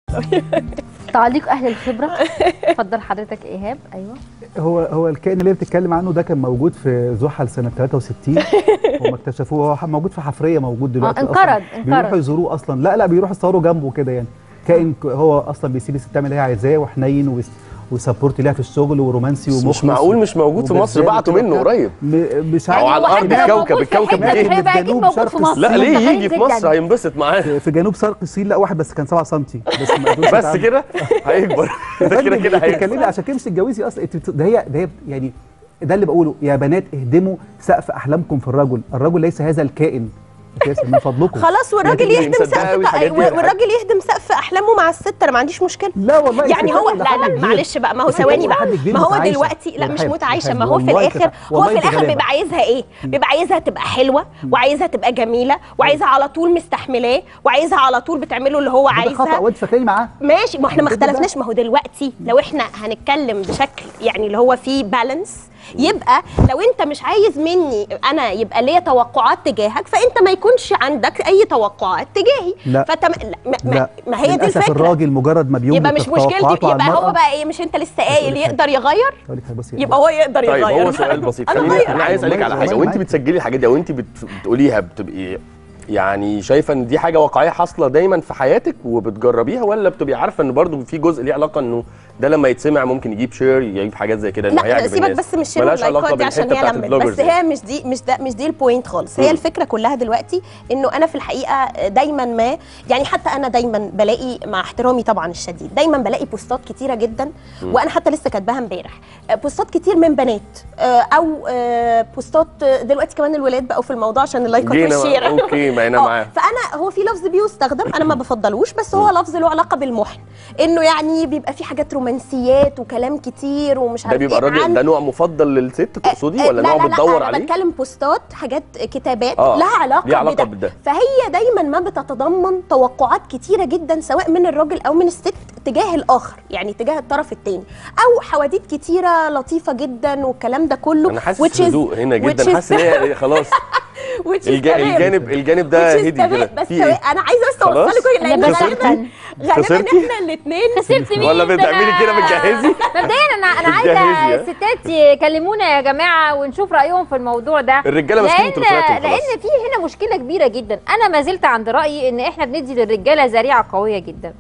تعليق اهل الخبره اتفضل حضرتك ايهاب ايوه هو هو الكائن اللي هي بتتكلم عنه ده كان موجود في زحل سنه 63 هم اكتشفوه هو موجود في حفريه موجود دلوقتي انقرض- أصلاً. انقرض. بيروحوا يزوروه اصلا لا لا بيروحوا يصوروا جنبه كده يعني كائن ك- هو اصلا بيسيب الست تعمل اللي هي عايزاه وحنين وبيس- وسبورت ليها في الشغل ورومانسي بس ومخلص مش معقول مش موجود في مصر وجذاب بعتوا وكده. منه قريب م- مش أو عارف على هو الأرض حتى لو الكوكب، موجود في الكوكب حتة إيه؟ هيبقى اكيد جنوب موجود شرق في مصر لا ليه متخيل يجي في جداً. مصر هينبسط معاه في جنوب شرق الصين لا واحد بس كان 7 سم بس ما قدروش بس يتعاملوا. كده هيكبر ده كده كده هيكبر تتكلمي عشان كده مش تتجوزي اصلا انت بت- ده هي ده هي يعني ده اللي بقوله يا بنات اهدموا سقف احلامكم في الرجل الرجل ليس هذا الكائن اساسا من فضلكم خلاص والراجل لكن يهدم مصدقة سقف أوي الحاجات دي يا والراجل يهدم سقف احلامه مع الست انا ما عنديش مشكله لا والله يعني هو الستات لا لحد لا كبير. معلش بقى ما هو الستات ثواني بقى لحد كبير ما هو متعايشة. دلوقتي لا مش بحب- متعايشه بحب. ما هو في والله الاخر تتع- هو والله في انت الاخر غلابة. بيبقى عايزها ايه بيبقى عايزها تبقى حلوه وعايزها تبقى جميله وعايزها على طول مستحملاه وعايزها على طول بتعمله اللي هو ده خطا عايزها وانت فاكراني معاه ماشي ما احنا ما كده ده. اختلفناش ما هو دلوقتي لو احنا هنتكلم بشكل يعني اللي هو فيه بالانس يبقى لو انت مش عايز مني انا يبقى ليا توقعات تجاهك فانت ما يكونش عندك اي توقعات تجاهي لا. فانت لا ما, ما, لا ما هي دي للاسف الفكره الراجل مجرد ما بيملك يبقى مش مشكلتي توقعاته على يبقى هو المرأة- بقى ايه مش انت لسه قايل أقول لك حاجة. يقدر يغير أقول لك حاجة بصي يبقى هو يقدر طيب يغير هو سؤال بسيط انا خليني غير انا عايز اسالك على حاجه والله وانت معاك. بتسجلي الحاجات دي او انت بت- بتقوليها بتبقي يعني شايفه ان دي حاجه واقعيه حاصله دايما في حياتك وبتجربيها ولا بتبقي عارفه ان برضو في جزء ليه علاقه انه ده لما يتسمع ممكن يجيب شير يجيب حاجات زي كده انه لا هيعجب سيبك الناس بس من الشير ملهاش علاقه واللايكات دي عشان بالحته هي بتاعت لمت البلوجرز بس هي مش دي مش ده مش دي البوينت خالص هي مم. الفكره كلها دلوقتي انه انا في الحقيقه دايما ما يعني حتى انا دايما بلاقي مع احترامي طبعا الشديد دايما بلاقي بوستات كتيره جدا وانا حتى لسه كاتباها امبارح آه، بوستات كتير من بنات آه، او آه، بوستات آه، دلوقتي كمان الولاد بقوا في الموضوع عشان اللايكات جينا والشير اوكي بقينا آه، معاه فانا هو في لفظ بيستخدم انا ما بفضلوش بس هو لفظ له علاقه بالمحن انه يعني بيبقى في حاجات رومانسيات وكلام كتير ومش ده عارف بيبقى إيه الراجل عن- ده نوع مفضل للست تقصدي آه، ولا لا نوع لا بتدور لا عليه انا بتكلم بوستات حاجات كتابات آه، لها علاقه ليها علاقة بده. بده. فهي دايما ما بتتضمن توقعات كتيره جدا سواء من الراجل او من الست تجاه الاخر يعني تجاه الطرف الثاني او حواديت كتيره لطيفه جدا والكلام ده كله انا which حاسس is- هدوء هنا which جدا is- حاسس ان هي خلاص which is الج- تمام. الجانب الجانب ده which is هدي تمام. كده بس في ايه انا عايزه بس اوصل خلاص؟ لكم لان اللي غالبا بسخن. غالبا خسرتي؟ احنا الاثنين خسرت مين ولا ده بتعملي أنا- كده بتجهزي مبدئيا انا انا بتجهزي، عايزه ها؟ الستات يكلمونا يا جماعه ونشوف رايهم في الموضوع ده الرجاله ماسكين لان تليفوناتهم خلاص لان في هنا مشكله كبيره جدا انا ما زلت عند رايي ان احنا بندي للرجاله ذريعه قويه جدا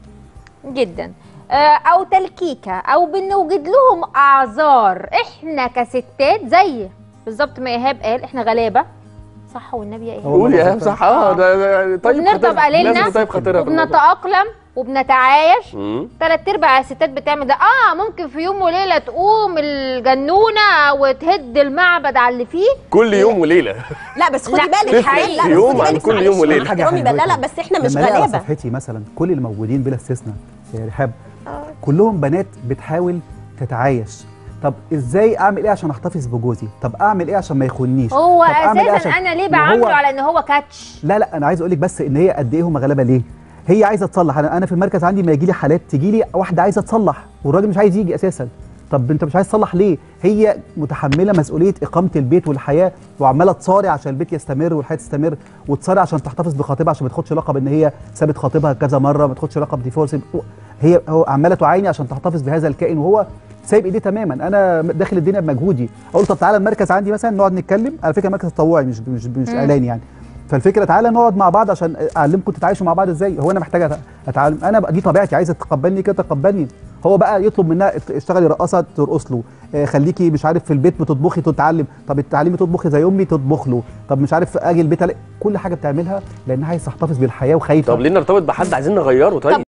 جدا آه، او تلكيكه او بنوجد لهم اعذار احنا كستات زي بالظبط ما ايهاب قال احنا غلابه صح والنبي يا ايهاب هو قول يا والله ايهاب صح اه ده ده طيب وبنرضى خاطرها. بقليلنا لازم طيب خاطرها في الموضوع. وبنتاقلم وبنتعايش مم. تلات ارباع الستات بتعمل ده اه ممكن في يوم وليله تقوم الجنونه وتهد المعبد على اللي فيه كل يوم وليله لا بس خدي لا، بالك تفرق حقيقي- لا في بس يوم خدي عن بالك كل معلش، يوم مع وليلة. احترامي بقى لا لا بس احنا مش لما الاقي على غلابه صفحتي مثلا كل اللي موجودين بلا استثناء يا رحاب كلهم بنات بتحاول تتعايش طب ازاي اعمل ايه عشان احتفظ بجوزي طب اعمل ايه عشان ما يخونيش هو طب أعمل إيه اساسا عشان- انا ليه ما هو- بعامله على ان هو كاتش لا لا انا عايز اقول لك بس ان هي قد ايه هم غلابه ليه هي عايزه تصلح انا انا في المركز عندي ما يجي لي حالات تجي لي واحده عايزه تصلح والراجل مش عايز يجي اساسا طب انت مش عايز تصلح ليه هي متحمله مسؤوليه اقامه البيت والحياه وعماله تصارع عشان البيت يستمر والحياه تستمر وتصارع عشان تحتفظ بخطيبها عشان ما تاخدش لقب ان هي سابت خطيبها كذا مره ما تاخدش لقب ديفورس هي هو عماله تعاني عشان تحتفظ بهذا الكائن وهو سايب ايديه تماما انا داخل الدنيا بمجهودي اقول طب تعالى المركز عندي مثلا نقعد نتكلم على فكره مركز تطوعي مش مش مش اعلاني يعني فالفكره تعالى نقعد مع بعض عشان اعلمكم تتعايشوا مع بعض ازاي هو انا محتاج أت- اتعلم انا بقى دي طبيعتي عايزه تتقبلني كده تقبلني هو بقى يطلب منها ات- اشتغلي رقاصه ترقص له آه، خليكي مش عارف في البيت بتطبخي تتعلم طب اتعلمي تطبخي زي امي تطبخ له طب مش عارف اجي البيت ألاقي- كل حاجه بتعملها لانها عايزه تحتفظ بالحياه وخايفه طب ليه نرتبط بحد عايزين نغيره طيب